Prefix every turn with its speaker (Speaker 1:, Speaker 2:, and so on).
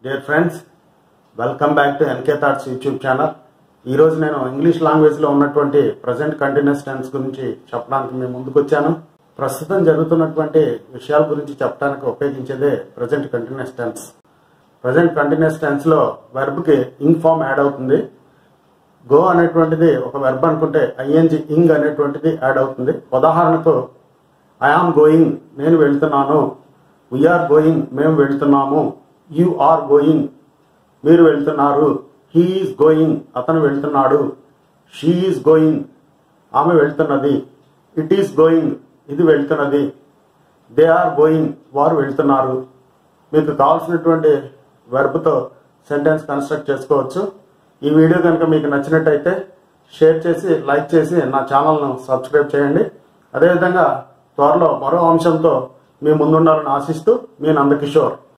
Speaker 1: dear friends welcome back to NK thoughts YouTube channel ఈరోజు నేను English లాంగ్వేజ్లో ఉన్నటువంటి ప్రజెంట్ కంటిన్యూస్ టెన్స్ గురించి చెప్పడానికి మేము ముందుకు వచ్చాను ప్రస్తుతం జరుగుతున్నటువంటి విషయాల గురించి చెప్పడానికి ఉపయోగించేదే present continuous tense present continuous టెన్స్లో వెర్బ్కి ఇంగ్ ఫామ్ యాడ్ అవుతుంది గో అనేటువంటిది ఒక వెర్బ్ అనుకుంటే ఐఎన్జి ఇంగ్ అనేటువంటిది యాడ్ అవుతుంది ఉదాహరణకు ఐ ఆమ్ గోయింగ్ నేను వెళ్తున్నాను వీఆర్ గోయింగ్ మేము వెళ్తున్నాము యు ఆర్ గోయింగ్ మీరు వెళ్తున్నారు హీఈస్ గోయింగ్ అతను వెళ్తున్నాడు షీ ఈస్ గోయింగ్ ఆమె వెళ్తున్నది ఇట్ ఈస్ గోయింగ్ ఇది వెళ్తున్నది దే ఆర్ గోయింగ్ వారు వెళ్తున్నారు మీకు కావాల్సినటువంటి వెర్బ్తో సెంటెన్స్ కన్స్ట్రక్ట్ చేసుకోవచ్చు ఈ వీడియో కనుక మీకు నచ్చినట్టయితే షేర్ చేసి లైక్ చేసి నా ఛానల్ను సబ్స్క్రైబ్ చేయండి అదేవిధంగా త్వరలో మరో అంశంతో మీ ముందుండాలని ఆశిస్తూ మీ నందకిషోర్